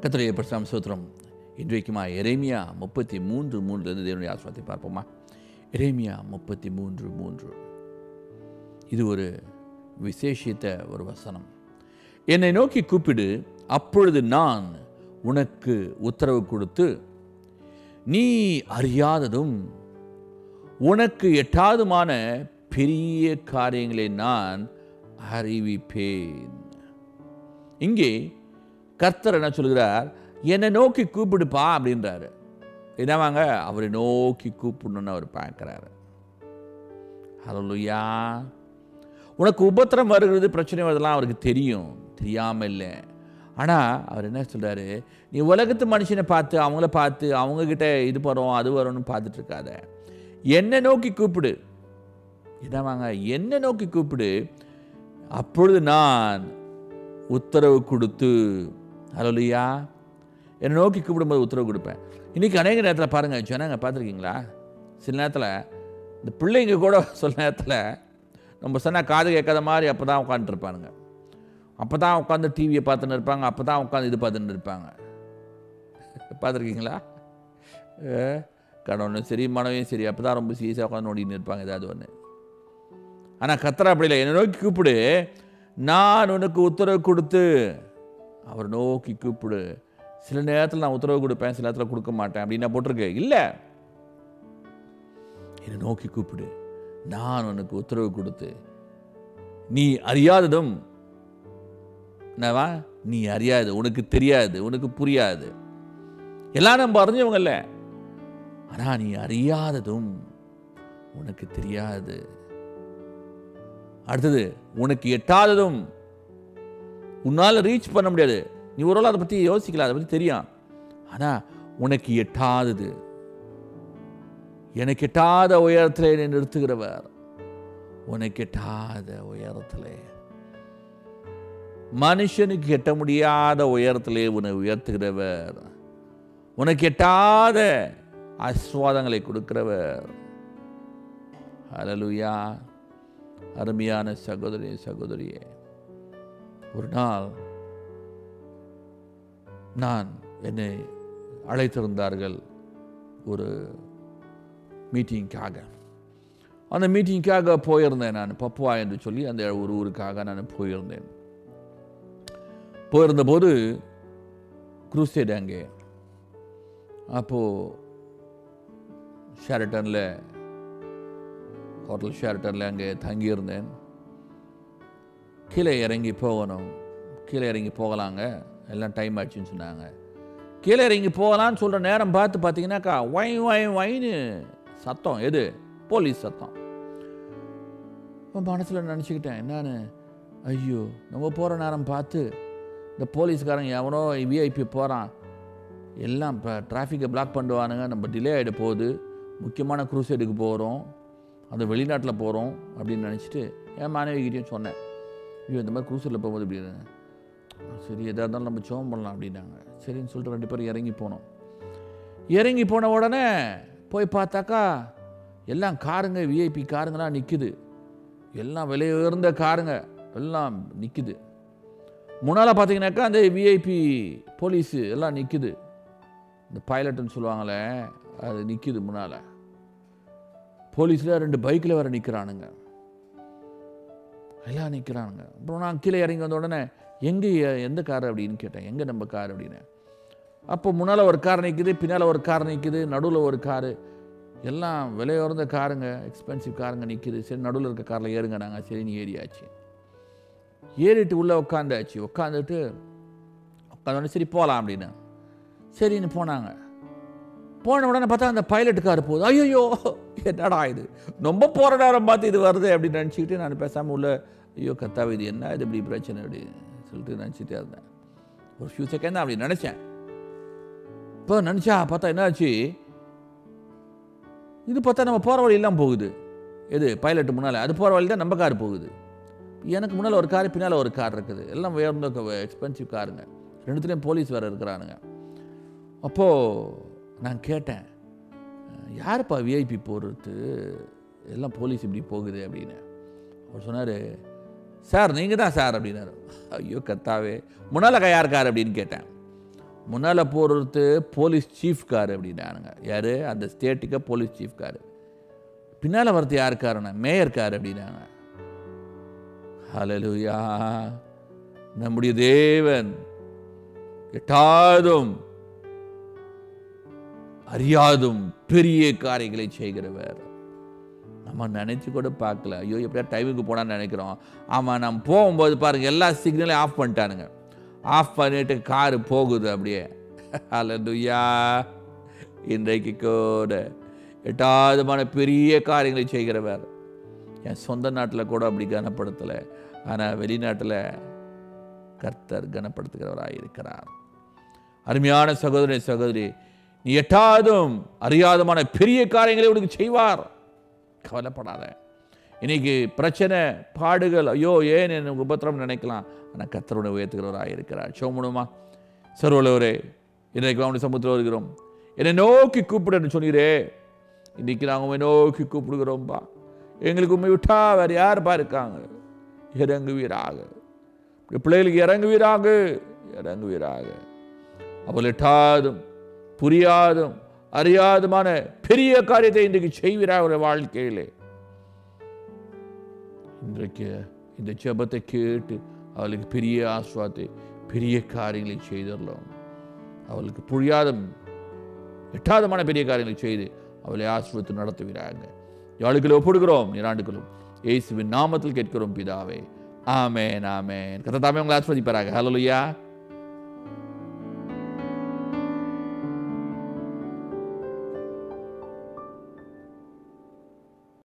கத்திரைய பிரசாம் சூத்திரம் இன்றைக்குமா எரேமியா முப்பத்தி மூன்று மூன்றுலேருந்து தேவனுடைய ஆசிரத்தை பார்ப்போமா எரேமியா முப்பத்தி மூன்று மூன்று இது ஒரு விசேஷித்த ஒரு வசனம் என்னை நோக்கி கூப்பிடு அப்பொழுது நான் உனக்கு உத்தரவு கொடுத்து நீ அறியாததும் உனக்கு எட்டாதுமான பெரிய காரியங்களை நான் அறிவிப்பேன் இங்கே கர்த்தர் என்ன சொல்கிறார் என்னை நோக்கி கூப்பிடுப்பா அப்படின்றாரு என்னவாங்க அவரை நோக்கி கூப்பிடணும்னு அவர் பார்க்குறாரு ஹலோலுயா உனக்கு உபத்திரம் வருகிறது பிரச்சனை வருதெல்லாம் அவருக்கு தெரியும் தெரியாமல் இல்லை ஆனால் அவர் என்ன சொல்கிறாரு நீ உலகத்து மனுஷனை பார்த்து அவங்கள பார்த்து அவங்கக்கிட்ட இது வரும் அது வரும்னு பார்த்துட்டு இருக்காத என்னை நோக்கி கூப்பிடு என்னவாங்க என்னை நோக்கி கூப்பிடு அப்பொழுது நான் உத்தரவு கொடுத்து ஹலோலியா என்னை நோக்கி கூப்பிடும்போது உத்தரவு கொடுப்பேன் இன்றைக்கி அநேக நேரத்தில் பாருங்கள் ஜனங்க பார்த்துருக்கீங்களா சில நேரத்தில் இந்த பிள்ளைங்க கூட சில நேரத்தில் நம்ம சொன்னால் காது கேட்காத மாதிரி அப்போ தான் உட்காந்துருப்பானுங்க அப்போ தான் உட்காந்து டிவியை பார்த்துன்னு இருப்பாங்க அப்போ தான் உட்காந்து இது பார்த்துன்னு இருப்பாங்க பார்த்துருக்கீங்களா கடவுளும் சரி மனவையும் சரி அப்போ தான் ரொம்ப சீரியஸாக உட்காந்து நோண்டின்னு இருப்பாங்க ஏதாவது ஒன்று ஆனால் கத்திர அப்படி இல்லை என்னை நோக்கி கூப்பிடு நான் உனக்கு உத்தரவு கொடுத்து அவர் நோக்கி கூப்பிடு சில நேரத்தில் நான் உத்தரவு கொடுப்பேன் சில நேரத்தில் கொடுக்க மாட்டேன் அப்படின்னு நான் போட்டிருக்கேன் இல்லை என்னை நோக்கி கூப்பிடு நான் உனக்கு உத்தரவு கொடுத்து நீ அறியாததும் என்னவா நீ அறியாது உனக்கு தெரியாது உனக்கு புரியாது எல்லாம் நம்ம அறிஞ்சவங்கல்ல ஆனால் நீ அறியாததும் உனக்கு தெரியாது அடுத்தது உனக்கு எட்டாததும் உன்னால் ரீச் பண்ண முடியாது நீ ஒரு அதை பற்றி யோசிக்கலாம் அதை பற்றி தெரியும் ஆனால் உனக்கு எட்டாதது எனக்கு எட்டாத உயரத்தில் என்னை நிறுத்துகிறவர் உனக்கு எட்டாத உயரத்தில் மனுஷனுக்கு எட்ட முடியாத உயரத்திலே உன்னை உயர்த்துகிறவர் உனக்கு எட்டாத ஆஸ்வாதங்களை கொடுக்கிறவர் அலலுயா அருமையான சகோதரி சகோதரியே ஒரு நாள் நான் என்னை அழைத்திருந்தார்கள் ஒரு மீட்டிங்காக அந்த மீட்டிங்காக போயிருந்தேன் நான் பப்புவா என்று சொல்லி அந்த ஒரு ஊருக்காக நான் போயிருந்தேன் போயிருந்தபோது குரூசேட் அங்கே அப்போது ஷேரட்டனில் ஹோட்டல் ஷேரட்டனில் அங்கே தங்கியிருந்தேன் கீழே இறங்கி போகணும் கீழே இறங்கி போகலாங்க எல்லாம் டைம் ஆச்சுன்னு சொன்னாங்க கீழே இறங்கி போகலான்னு சொல்கிற நேரம் பார்த்து பார்த்தீங்கன்னாக்கா ஒய் ஒய் ஒயின்னு சத்தம் எது போலீஸ் சத்தம் மனசில் நினச்சிக்கிட்டேன் என்னான்னு ஐயோ நம்ம போகிற நேரம் பார்த்து இந்த போலீஸ்காரங்க எவனோ விஐபி போகிறான் எல்லாம் இப்போ டிராஃபிக்கை பிளாக் பண்ணுவானுங்க நம்ம டிலே ஆகிட போகுது முக்கியமான குரூசைடுக்கு போகிறோம் அந்த வெளிநாட்டில் போகிறோம் அப்படின்னு நினச்சிட்டு என் மாணவிகிட்டையும் சொன்னேன் ஐயோ இந்த மாதிரி குரூசைடில் போகும்போது அப்படின்னு சரி எதாக இருந்தாலும் நம்ம சோம் பண்ணலாம் அப்படின்னாங்க சரின்னு சொல்லிட்டு ரெண்டு பேரும் இறங்கி போனோம் இறங்கி போன உடனே போய் பார்த்தாக்கா எல்லாம் காருங்க விஐபி காருங்களாம் நிற்குது எல்லாம் விலை உயர்ந்த காருங்க எல்லாம் நிற்குது முன்னால் பார்த்தீங்கன்னாக்கா அந்த விஐபி போலீஸு எல்லாம் நிற்குது இந்த பைலட்டுன்னு சொல்லுவாங்களே அது நிற்குது முன்னால் போலீஸில் ரெண்டு பைக்கில் வேறு நிற்கிறானுங்க எல்லாம் நிற்கிறானுங்க அப்புறம் நான் கீழே இறங்கி வந்த உடனே எங்கே எந்த கார் அப்படின்னு கேட்டேன் எங்கே நம்ம கார் அப்படின்னு அப்போ முன்னால் ஒரு கார் நிற்குது பின்னால் ஒரு கார் நிற்குது நடுவில் ஒரு காரு எல்லாம் விலை உயர்ந்த காருங்க எக்ஸ்பென்சிவ் காருங்க நிற்குது சரி நடுவில் இருக்க காரில் ஏறுங்க நாங்கள் சரின்னு ஏறியாச்சு ஏறிட்டு உள்ளே உட்காந்தாச்சு உட்காந்துட்டு உட்காந்தோடனே சரி போகலாம் அப்படின்னு சரின்னு போனாங்க போன உடனே பார்த்தா அந்த பைலட் கார் போகுது ஐயோ என்னடா இது ரொம்ப போகிற நேரம் பார்த்து இது வருது அப்படின்னு நினச்சிக்கிட்டு நான் பேசாமல் உள்ள ஐயோ கத்தாவை இது என்ன இது இப்படி பிரச்சனை அப்படி சொல்லிட்டு நினச்சிட்டே இருந்தேன் ஒரு ஃபியூ செகண்ட் தான் அப்படி நினச்சேன் இப்போ நினச்சா பார்த்தா என்னாச்சு இது பார்த்தா நம்ம போகிற வழியெல்லாம் போகுது எது பைலட்டு முன்னால் அது போகிற வழி தான் நம்ம கார் போகுது எனக்கு முன்னால் ஒரு கார் பின்னால் ஒரு கார் இருக்குது எல்லாம் உயர்ந்த எக்ஸ்பென்சிவ் காருங்க ரெண்டுத்துலேயும் போலீஸ் வேறு இருக்கிறானுங்க அப்போது நான் கேட்டேன் யாருப்பா விஐபி போகிறது எல்லாம் போலீஸ் இப்படி போகுது அப்படின்னு அவர் சொன்னார் சார் நீங்கள் தான் சார் அப்படின்னாரு ஐயோ கத்தாவே முன்னால் யார் கார் அப்படின்னு கேட்டேன் முன்னால் போகிறது போலீஸ் சீஃப் கார் அப்படின்னானுங்க யார் அந்த ஸ்டேட்டுக்கு போலீஸ் சீஃப் கார் பின்னால் வரது யார் காருண்ணா மேயர் கார் அப்படின்னாங்க ஹalleluya நம்முடைய தேவன் எட்டாதும் அறியாதும் பெரிய காரியங்களை செய்கிறவர் நம்ம நினைச்சு கூட பார்க்கல ஐயோ எப்படியா டைமுக்கு போனான்னு நினைக்கிறோம் ஆமாம் நம்ம போகும்போது பாருங்க எல்லா சிக்னலையும் ஆஃப் பண்ணிட்டானுங்க ஆஃப் பண்ணிட்டு காரு போகுது அப்படியே ஹalleluya இன்றைக்கு கூட எட்டாவதுமான பெரிய காரியங்களை செய்கிறவர் என் சொந்த நாட்டில் கூட அப்படி கனப்படுத்தலை ஆனால் வெளிநாட்டில் கர்த்தர் கனப்படுத்துகிறவராக இருக்கிறார் அருமையான சகோதரி சகோதரி நீ எட்டாவதும் அறியாதமான பெரிய காரியங்களை உனக்கு செய்வார் கவலைப்படாத இன்னைக்கு பிரச்சனை பாடுகள் ஐயோ ஏன் எனக்கு உபத்திரம் நினைக்கலாம் ஆனால் கர்த்தருடைய உயர்த்துகிறவராக இருக்கிறார் சோமுனுமா சர்வலவரே இன்றைக்கு அவனுடைய சமுத்திரம் வருகிறோம் என்னை நோக்கி கூப்பிடுன்னு சொன்னீரே இன்னைக்கு நாங்கள் உண்மை நோக்கி கூப்பிடுகிறோம்பா எங்களுக்கு உண்மை விட்டா வேறு யாருப்பா இருக்காங்க இறங்குவீராக இப்படி பிள்ளைகளுக்கு இறங்குவீராக இறங்குவீராக அவள் எட்டாதும் புரியாதும் அறியாதுமான பெரிய காரியத்தை இன்றைக்கு செய்வீராக அவருடைய வாழ்க்கையிலே இன்றைக்கு இந்த ஜெபத்தை கேட்டு அவளுக்கு பெரிய ஆஸ்வாத்தை பெரிய காரியங்களை செய்துள்ளோம் அவளுக்கு புரியாத எட்டாதமான பெரிய காரியங்களை செய்து அவளை ஆசிர்வத்து நடத்துகிறாங்க யாழுக்களை ஒப்படுகிறோம் இராண்டுகளும் இயேசுவின் நாமத்தில் கேட்கிறோம் பிதாவே ஆமேன் ஆமேன் கதை தாமே உங்களை ஆஸ்வதிப்பாராங்க ஹலோயா